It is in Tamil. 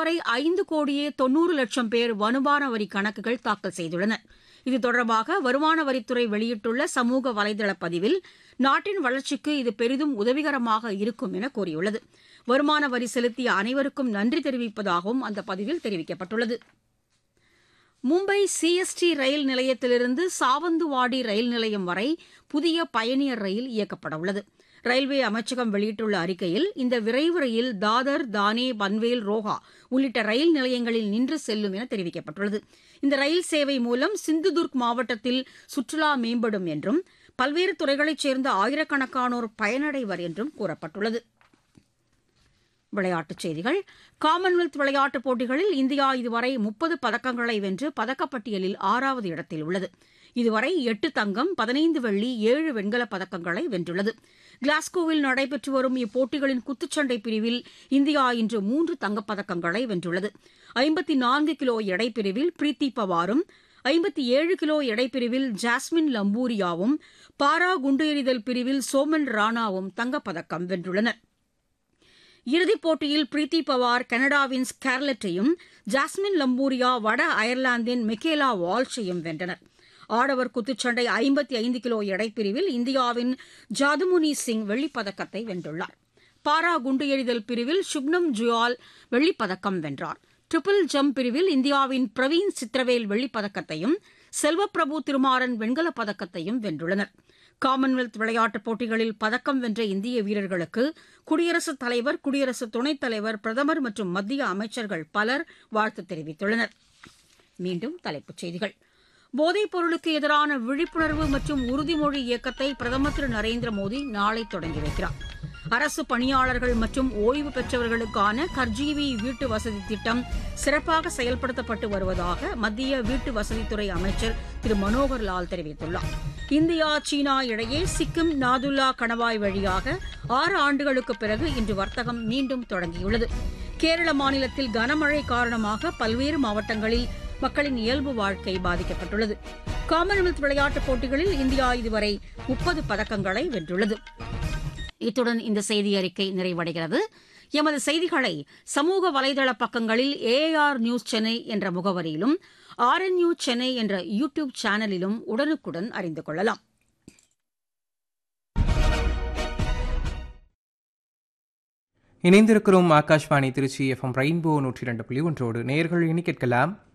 இதுவரை ஐந்து கோடியே தொன்னூறு லட்சம் பேர் வருமான வரி கணக்குகள் தாக்கல் செய்துள்ளனர் இது தொடர்பாக வருமான வரித்துறை வெளியிட்டுள்ள சமூக வலைதள பதிவில் நாட்டின் வளர்ச்சிக்கு இது பெரிதும் உதவிகரமாக இருக்கும் என கூறியுள்ளது வருமான வரி செலுத்திய அனைவருக்கும் நன்றி தெரிவிப்பதாகவும் அந்த பதிவில் தெரிவிக்கப்பட்டுள்ளது மும்பை சிஎஸ்டி ரயில் நிலையத்திலிருந்து சாவந்துவாடி ரயில் நிலையம் வரை புதிய பயணியர் ரயில் இயக்கப்பட உள்ளது ரயில்வே அமைச்சகம் வெளியிட்டுள்ள அறிக்கையில் இந்த விரைவு ரயில் தாதர் தானே பன்வேல் ரோஹா உள்ளிட்ட ரயில் நிலையங்களில் நின்று செல்லும் என தெரிவிக்கப்பட்டுள்ளது இந்த ரயில் சேவை மூலம் சிந்துதுர்க் மாவட்டத்தில் சுற்றுலா மேம்படும் என்றும் பல்வேறு துறைகளைச் சேர்ந்த ஆயிரக்கணக்கானோர் பயனடைவர் என்றும் கூறப்பட்டுள்ளது விளையாட்டுச் செய்திகள் காமன்வெல்த் விளையாட்டுப் போட்டிகளில் இந்தியா இதுவரை முப்பது பதக்கங்களை வென்று பதக்கப்பட்டியலில் ஆறாவது இடத்தில் உள்ளது இதுவரை எட்டு தங்கம் பதினைந்து வெள்ளி ஏழு வெண்கலப் பதக்கங்களை வென்றுள்ளது கிளாஸ்கோவில் நடைபெற்று வரும் இப்போட்டிகளின் குத்துச்சண்டை பிரிவில் இந்தியா இன்று மூன்று தங்கப்பதக்கங்களை வென்றுள்ளது ஐம்பத்தி நான்கு கிலோ எடைப்பிரிவில் பிரீத்தி பவாரும் ஐம்பத்தி ஏழு கிலோ எடைப்பிரிவில் ஜாஸ்மின் லம்பூரியாவும் பாரா குண்டு எறிதல் பிரிவில் சோமன் ராணாவும் தங்கப்பதக்கம் வென்றுள்ளனர் இறுதிப் போட்டியில் பிரீத்தி பவார் கனடாவின் ஸ்கார்லெட்டையும் ஜாஸ்மின் லம்பூரியா வட அயர்லாந்தின் மிக்கேலா வால்ஷையும் வென்றனர் ஆடவர் குத்துச்சண்டை ஐம்பத்தி ஐந்து கிலோ எடைப்பிரிவில் இந்தியாவின் ஜாதுமுனி சிங் வெள்ளிப்பதக்கத்தை வென்றுள்ளார் பாரா குண்டு எறிதல் பிரிவில் சுப்னம் ஜுயால் வெள்ளிப்பதக்கம் வென்றார் ட்ரிபிள் ஜம்ப் பிரிவில் இந்தியாவின் பிரவீன் சித்திரவேல் வெள்ளிப்பதக்கத்தையும் செல்வப்பிரபு திருமாறன் வெண்கலப் பதக்கத்தையும் வென்றுள்ளனர் காமன்வெல்த் விளையாட்டுப் போட்டிகளில் பதக்கம் வென்ற இந்திய வீரர்களுக்கு குடியரசுத் தலைவர் குடியரசு துணைத் தலைவர் பிரதமர் மற்றும் மத்திய அமைச்சர்கள் பலர் வாழ்த்து தெரிவித்துள்ளனர் மீண்டும் தலைப்புச் செய்திகள் போதைப் பொருளுக்கு எதிரான விழிப்புணர்வு மற்றும் உறுதிமொழி இயக்கத்தை பிரதமர் திரு நரேந்திர மோடி நாளை தொடங்கி வைக்கிறார் அரசு பணியாளர்கள் மற்றும் ஓய்வு பெற்றவர்களுக்கான கர்ஜீவி வீட்டு வசதி திட்டம் சிறப்பாக செயல்படுத்தப்பட்டு வருவதாக மத்திய வீட்டு வசதித்துறை அமைச்சர் திரு மனோகர் லால் தெரிவித்துள்ளார் இந்தியா சீனா இடையே சிக்கிம் நாதுல்லா கணவாய் வழியாக ஆறு ஆண்டுகளுக்கு பிறகு இன்று வர்த்தகம் மீண்டும் தொடங்கியுள்ளது கேரள மாநிலத்தில் கனமழை காரணமாக பல்வேறு மாவட்டங்களில் மக்களின் இயல்பு வாழ்க்கை பாதிக்கப்பட்டுள்ளது காமன்வெல்த் விளையாட்டுப் போட்டிகளில் இந்தியா இதுவரை முப்பது பதக்கங்களை வென்றுள்ளது இத்துடன் இந்த செய்தி அறிக்கை நிறைவடைகிறது எமது செய்திகளை சமூக வலைதள பக்கங்களில் ஏஆர் நியூஸ் சென்னை என்ற முகவரியிலும் ஆர்என் நியூஸ் சென்னை என்ற யூ டியூப் சேனலிலும் உடனுக்குடன் அறிந்து கொள்ளலாம் இணைந்திருக்கிறோம் ஆகாஷ்வாணி திருச்சி எஃப்எம் ரெயின்போ நூற்றி ரெண்டு புள்ளி ஒன்றோடு நேர்கள் இனி கேட்கலாம்